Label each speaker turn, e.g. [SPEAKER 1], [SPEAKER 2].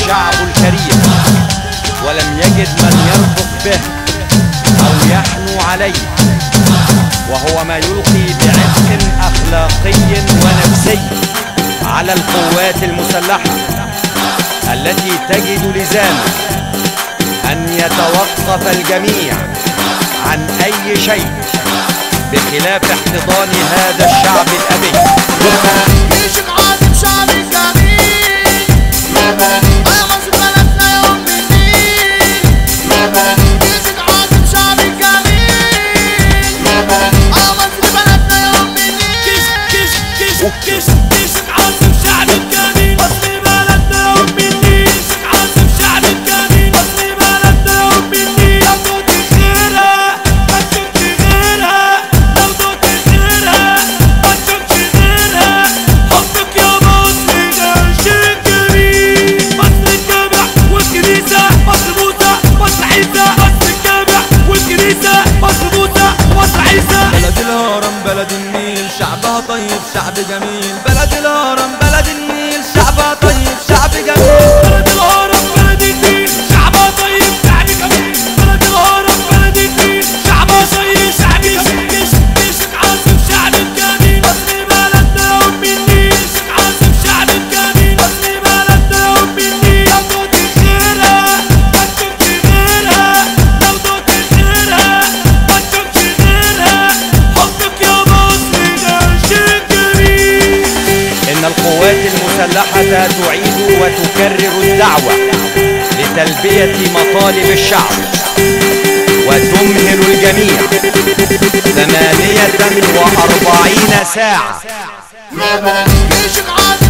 [SPEAKER 1] الشعب الكريم ولم يجد من يرفق به أو يحنو عليه وهو ما يلقي بعبء أخلاقي ونفسي على القوات المسلحة التي تجد لزاما أن يتوقف الجميع عن أي شيء بخلاف احتضان هذا الشعب الأبي
[SPEAKER 2] جيش العاصم شعب جميل يا مصر بلدنا يا ام النيل جيش العاصم شعب جميل يا مصر بلدنا يا ام النيل
[SPEAKER 3] كيش كيش كيش كيش كيش عاصم شعب الجميل مصر بلدنا يا ام النيل كيش عاصم شعب الجميل مصر بلدنا يا ام النيل لو دوت غيرها ما تشوفش غيرها لو دوت غيرها ما تشوفش غيرها حبك يا مصر ده شيء جميل مصر الجامع والكنيسة مصر موسى مصر عيسى مصر الجامع والكنيسة مصر موسى مصر عيسى
[SPEAKER 4] بلد الهرم بلد النيل شعبها طيب شعب جميل بلد الهرم بلد النيل شعبها طيب شعب جميل
[SPEAKER 3] بلد الهرم بلد النيل شعبها طيب شعب جميل بلد الهرم بلد النيل شعبها طيب شعب جميل كيش كيش عاصم شعب الجميل مصر بلدنا يا ام النيل كيش عاصم شعب الجميل مصر بلدنا يا ام النيل لو دوت غيرها ما تشوفش غيرها لو دوت غيرها ما تشوفش غيرها حبك يا مصر ده شيء جميل
[SPEAKER 1] إن القوات المسلحة تعيد وتكرر الدعوة لتلبية مطالب الشعب وتمهل الجميع ثمانية وأربعين ساعة
[SPEAKER 2] جيش العاصم